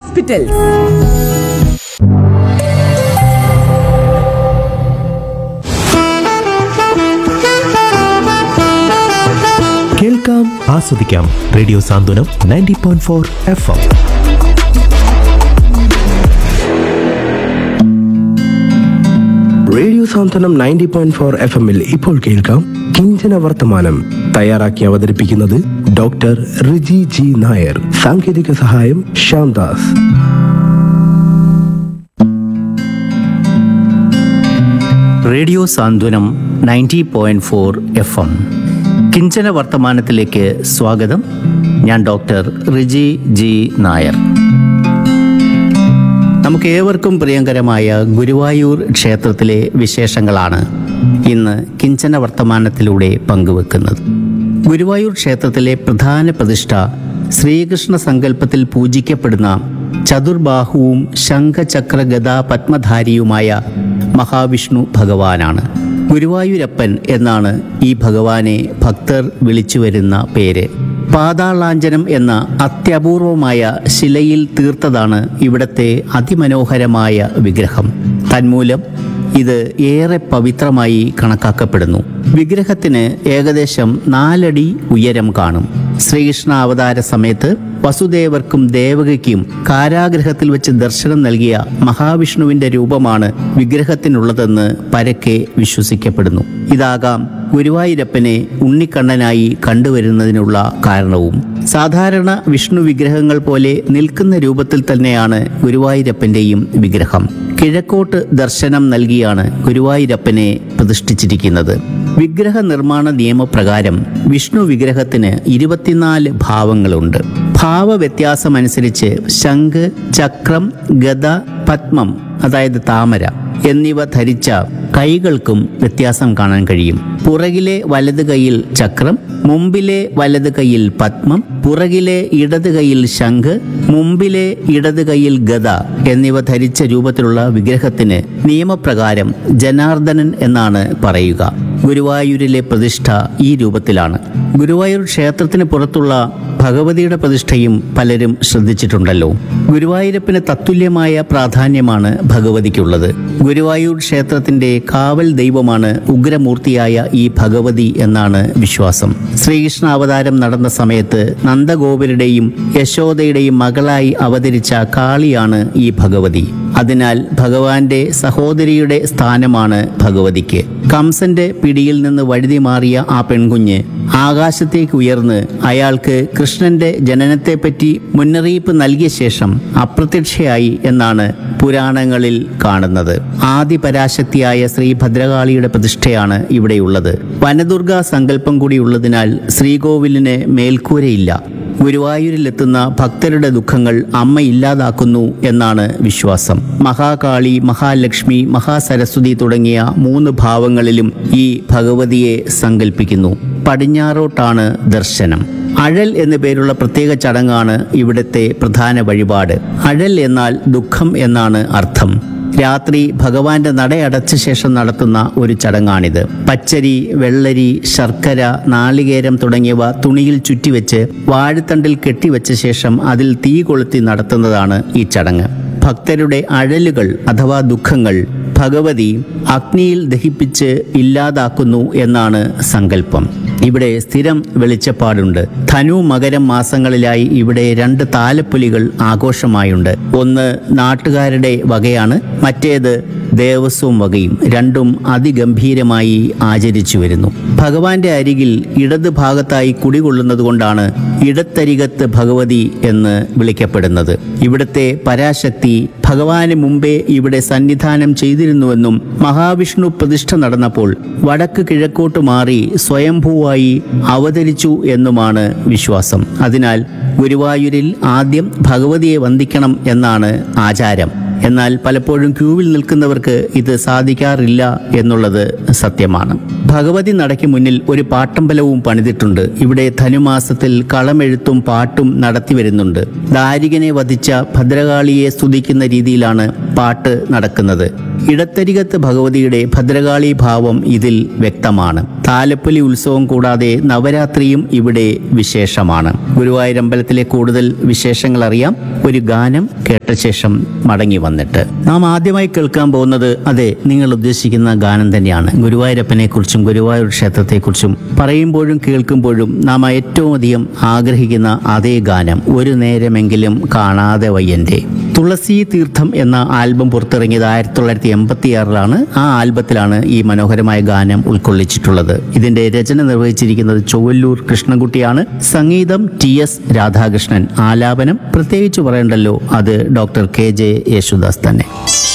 hospitals കേൾക്കാം ആസ്വദിക്കാം radio Santhwanam ninety point four F M radio Santhwanam ninety point four F എമ്മിൽ ഇപ്പോൾ കേൾക്കാം കിഞ്ചന വർത്തമാനം തയ്യാറാക്കി അവതരിപ്പിക്കുന്നത് ഡോക്ടർ റിജി ജി നായർ സാങ്കേതിക സഹായം Shyamdas radio Santhwanam ninety point four F M കിഞ്ചന വർത്തമാനത്തിലേക്ക് സ്വാഗതം ഞാൻ ഡോക്ടർ റിജി ജി നായർ നമുക്ക് ഏവർക്കും പ്രിയങ്കരമായ ഗുരുവായൂർ ക്ഷേത്രത്തിലെ വിശേഷങ്ങളാണ് ഇന്ന് കിഞ്ചന വർത്തമാനത്തിലൂടെ പങ്കുവെക്കുന്നത് ഗുരുവായൂർ ക്ഷേത്രത്തിലെ പ്രധാന പ്രതിഷ്ഠ ശ്രീകൃഷ്ണ സങ്കല്പത്തിൽ പൂജിക്കപ്പെടുന്ന ചതുർബാഹുവും ശംഖചക്ര ഗദാ പത്മധാരിയുമായ മഹാവിഷ്ണു ഭഗവാനാണ് ഗുരുവായൂരപ്പൻ എന്നാണ് ഈ ഭഗവാനെ ഭക്തർ വിളിച്ചു വരുന്ന പേര് പാതാളാഞ്ജനം എന്ന അത്യപൂർവമായ ശിലയിൽ തീർത്തതാണ് ഇവിടത്തെ അതിമനോഹരമായ വിഗ്രഹം തന്മൂലം ഇത് ഏറെ പവിത്രമായി കണക്കാക്കപ്പെടുന്നു വിഗ്രഹത്തിന് ഏകദേശം നാലടി ഉയരം കാണും ശ്രീകൃഷ്ണ അവതാര സമയത്ത് വസുദേവർക്കും ദേവകിക്കും കാരാഗ്രഹത്തിൽ വെച്ച് ദർശനം നൽകിയ മഹാവിഷ്ണുവിന്റെ രൂപമാണ് വിഗ്രഹത്തിനുള്ളതെന്ന് പരക്കെ വിശ്വസിക്കപ്പെടുന്നു ഇതാകാം ഗുരുവായൂരപ്പനെ ഉണ്ണിക്കണ്ണനായി കണ്ടുവരുന്നതിനുള്ള കാരണവും സാധാരണ വിഷ്ണു വിഗ്രഹങ്ങൾ പോലെ നിൽക്കുന്ന രൂപത്തിൽ തന്നെയാണ് ഗുരുവായൂരപ്പന്റെയും വിഗ്രഹം കിഴക്കോട്ട് ദർശനം നൽകിയാണ് ഗുരുവായൂരപ്പനെ പ്രതിഷ്ഠിച്ചിരിക്കുന്നത് വിഗ്രഹ നിർമ്മാണ നിയമപ്രകാരം വിഷ്ണു വിഗ്രഹത്തിന് ഇരുപത്തിനാല് ഭാവങ്ങളുണ്ട് ഭാവവ്യത്യാസമനുസരിച്ച് ശംഖ് ചക്രം ഗദ പത്മം അതായത് താമര എന്നിവ ധരിച്ച കൈകൾക്കും വ്യത്യാസം കാണാൻ കഴിയും പുറകിലെ വലത് കൈയിൽ ചക്രം മുമ്പിലെ വലത് കൈയിൽ പത്മം പുറകിലെ ഇടത് കൈയിൽ ശംഖ് മുമ്പിലെ ഇടത് കൈയിൽ ഗദ എന്നിവ ധരിച്ച രൂപത്തിലുള്ള വിഗ്രഹത്തിന് നിയമപ്രകാരം ജനാർദ്ദനൻ എന്നാണ് പറയുക ഗുരുവായൂരിലെ പ്രതിഷ്ഠ ഈ രൂപത്തിലാണ് ഗുരുവായൂർ ക്ഷേത്രത്തിന് പുറത്തുള്ള ഭഗവതിയുടെ പ്രതിഷ്ഠയും പലരും ശ്രദ്ധിച്ചിട്ടുണ്ടല്ലോ ഗുരുവായൂരപ്പന് തത്തുല്യമായ പ്രാധാന്യമാണ് ഭഗവതിക്കുള്ളത് ഗുരുവായൂർ ക്ഷേത്രത്തിന്റെ കാവൽ ദൈവമാണ് ഉഗ്രമൂർത്തിയായ ഈ ഭഗവതി എന്നാണ് വിശ്വാസം ശ്രീകൃഷ്ണ അവതാരം നടന്ന സമയത്ത് നന്ദഗോപരുടെയും യശോദയുടെയും മകളായി അവതരിച്ച കാളിയാണ് ഈ ഭഗവതി അതിനാൽ ഭഗവാന്റെ സഹോദരിയുടെ സ്ഥാനമാണ് ഭഗവതിക്ക് കംസന്റെ പിടിയിൽ നിന്ന് വഴുതി മാറിയ ആ പെൺകുഞ്ഞ് ആകാശത്തേക്ക് ഉയർന്ന് അയാൾക്ക് കൃഷ്ണന്റെ ജനനത്തെപ്പറ്റി മുന്നറിയിപ്പ് നൽകിയ ശേഷം അപ്രത്യക്ഷയായി എന്നാണ് പുരാണങ്ങളിൽ കാണുന്നത് ആദിപരാശക്തിയായ ശ്രീ ഭദ്രകാളിയുടെ പ്രതിഷ്ഠയാണ് ഇവിടെയുള്ളത് വനദുർഗ സങ്കല്പം കൂടി ഉള്ളതിനാൽ ശ്രീകോവിലിന് മേൽക്കൂരയില്ല ഗുരുവായൂരിലെത്തുന്ന ഭക്തരുടെ ദുഃഖങ്ങൾ അമ്മ ഇല്ലാതാക്കുന്നു എന്നാണ് വിശ്വാസം മഹാകാളി മഹാലക്ഷ്മി മഹാസരസ്വതി തുടങ്ങിയ മൂന്ന് ഭാവങ്ങളിലും ഈ ഭഗവതിയെ സങ്കല്പിക്കുന്നു പടിഞ്ഞാറോട്ടാണ് ദർശനം അഴൽ എന്നു പേരുള്ള പ്രത്യേക ചടങ്ങാണ് ഇവിടുത്തെ പ്രധാന വഴിപാട് അഴൽ എന്നാൽ ദുഃഖം എന്നാണ് അർത്ഥം രാത്രി ഭഗവാന്റെ നടയടച്ച ശേഷം നടത്തുന്ന ഒരു ചടങ്ങാണിത് പച്ചരി വെള്ളരി ശർക്കര നാളികേരം തുടങ്ങിയവ തുണിയിൽ ചുറ്റിവെച്ച് വാഴത്തണ്ടിൽ കെട്ടിവെച്ച ശേഷം അതിൽ തീ കൊളുത്തി നടത്തുന്നതാണ് ഈ ചടങ്ങ് ഭക്തരുടെ അഴലുകൾ അഥവാ ദുഃഖങ്ങൾ ഭഗവതി അഗ്നിയിൽ ദഹിപ്പിച്ച് ഇല്ലാതാക്കുന്നു എന്നാണ് സങ്കല്പം ഇവിടെ സ്ഥിരം വെളിച്ചപ്പാടുണ്ട് ധനു മകരം മാസങ്ങളിലായി ഇവിടെ രണ്ട് താലപ്പൊലികൾ ആഘോഷമായുണ്ട് ഒന്ന് നാട്ടുകാരുടെ വകയാണ് മറ്റേത് ദേവസ്വം വകയും രണ്ടും അതിഗംഭീരമായി ആചരിച്ചു വരുന്നു ഭഗവാന്റെ അരികിൽ ഇടത് ഭാഗത്തായി കുടികൊള്ളുന്നത് കൊണ്ടാണ് ഇടത്തരികത്ത് ഭഗവതി എന്ന് വിളിക്കപ്പെടുന്നത് ഇവിടുത്തെ പരാശക്തി ഭഗവാന് മുമ്പേ ഇവിടെ സന്നിധാനം ചെയ്തിരുന്നുവെന്നും മഹാവിഷ്ണു പ്രതിഷ്ഠ നടന്നപ്പോൾ വടക്ക് കിഴക്കോട്ട് മാറി സ്വയംഭൂവായി അവതരിച്ചു എന്നുമാണ് വിശ്വാസം അതിനാൽ ഗുരുവായൂരിൽ ആദ്യം ഭഗവതിയെ വന്ദിക്കണം എന്നാണ് ആചാരം എന്നാൽ പലപ്പോഴും ക്യൂവിൽ നിൽക്കുന്നവർക്ക് ഇത് സാധിക്കാറില്ല എന്നുള്ളത് സത്യമാണ് ഭഗവതി നടയ്ക്ക് മുന്നിൽ ഒരു പാട്ടമ്പലവും പണിതിട്ടുണ്ട് ഇവിടെ ധനുമാസത്തിൽ കളമെഴുത്തും പാട്ടും നടത്തി വരുന്നുണ്ട് ദാരികനെ വധിച്ച ഭദ്രകാളിയെ സ്തുതിക്കുന്ന രീതിയിലാണ് പാട്ട് നടക്കുന്നത് ഇടത്തരികത്ത് ഭഗവതിയുടെ ഭദ്രകാളി ഭാവം ഇതിൽ വ്യക്തമാണ് താലപ്പൊലി ഉത്സവം കൂടാതെ നവരാത്രിയും ഇവിടെ വിശേഷമാണ് ഗുരുവായൂരമ്പലത്തിലെ കൂടുതൽ വിശേഷങ്ങൾ അറിയാം ഒരു ഗാനം കേട്ട ശേഷം മടങ്ങി വന്നിട്ട് നാം ആദ്യമായി കേൾക്കാൻ പോകുന്നത് അതെ നിങ്ങൾ ഉദ്ദേശിക്കുന്ന ഗാനം തന്നെയാണ് ഗുരുവായൂരപ്പനെ കുറിച്ചും ഗുരുവായൂർ ക്ഷേത്രത്തെക്കുറിച്ചും പറയുമ്പോഴും കേൾക്കുമ്പോഴും നാം ഏറ്റവും അധികം ആഗ്രഹിക്കുന്ന അതേ ഗാനം ഒരു നേരമെങ്കിലും കാണാതെ വയ്യന്റെ തുളസി തീർത്ഥം എന്ന ആൽബം പുറത്തിറങ്ങിയത് ആയിരത്തി തൊള്ളായിരത്തി എൺപത്തി ആറിലാണ് ആ ആൽബത്തിലാണ് ഈ മനോഹരമായ ഗാനം ഉൾക്കൊള്ളിച്ചിട്ടുള്ളത് ഇതിന്റെ രചന നിർവഹിച്ചിരിക്കുന്നത് ചൊവ്വല്ലൂർ കൃഷ്ണൻകുട്ടിയാണ് സംഗീതം ടി എസ് രാധാകൃഷ്ണൻ ആലാപനം പ്രത്യേകിച്ച് പറയണ്ടല്ലോ അത് ഡോക്ടർ കെ ജെ യേശുദാസ് തന്നെ